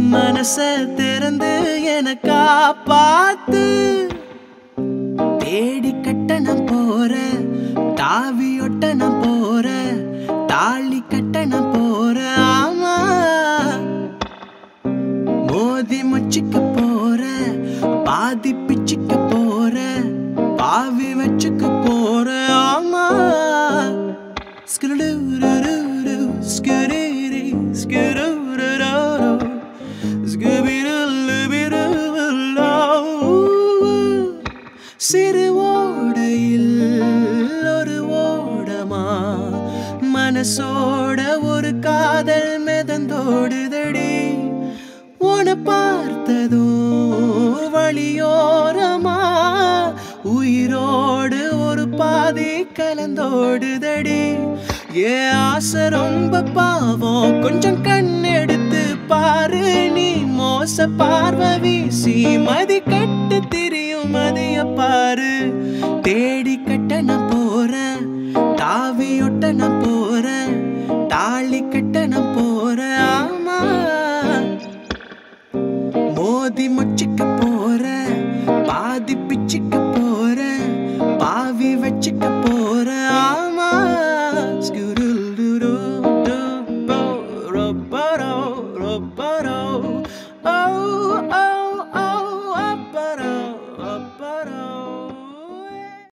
மனச திறந்து எனக்கா பார்த்து தேடி கட்ட நான் போறேன் தாவி ஒட்ட நான் போறேன் தாலி கட்ட நான் போறேன் ஆமா மோதி முச்சிக்க போறேன் பாதி பிச்சுக்க போறேன் பாவி வச்சுக்க போறேன் ஆமா ஸ்கிருடுருரு, ஸ்கிரிரி, ஸ்கிருருரு, ஸ்கிபிருலுபிருலோ. சிறு ஓடையில் ஒரு ஓடமா மனசோட ஒரு காதல் மிதந்தோடுதடி உன பார்த்ததோ வழியோரமா உயிரோடு ஒரு பாதி கலந்தோடுதடி ஏ ஆசை ரொம்ப பாவம் கொஞ்சம் கண் எடுத்து பாரு நீ மோச பார்வை வீசி மதி கட்டு திரியும் மதிய பாரு தேடி கட்ட நான் போறேன் தாவி ஒட்ட நான் போறேன் தாலி கட்ட நான் போறேன் ஆமா மோதி முச்சிக்க போறேன் பாதி பிச்சுக்க போறேன் பாவி வச்சுக்க போறேன் ஆமா ஸ்குருல்டுரு, டுப்போ, ரொப்பரோ, ரொப்பரோ, ஓ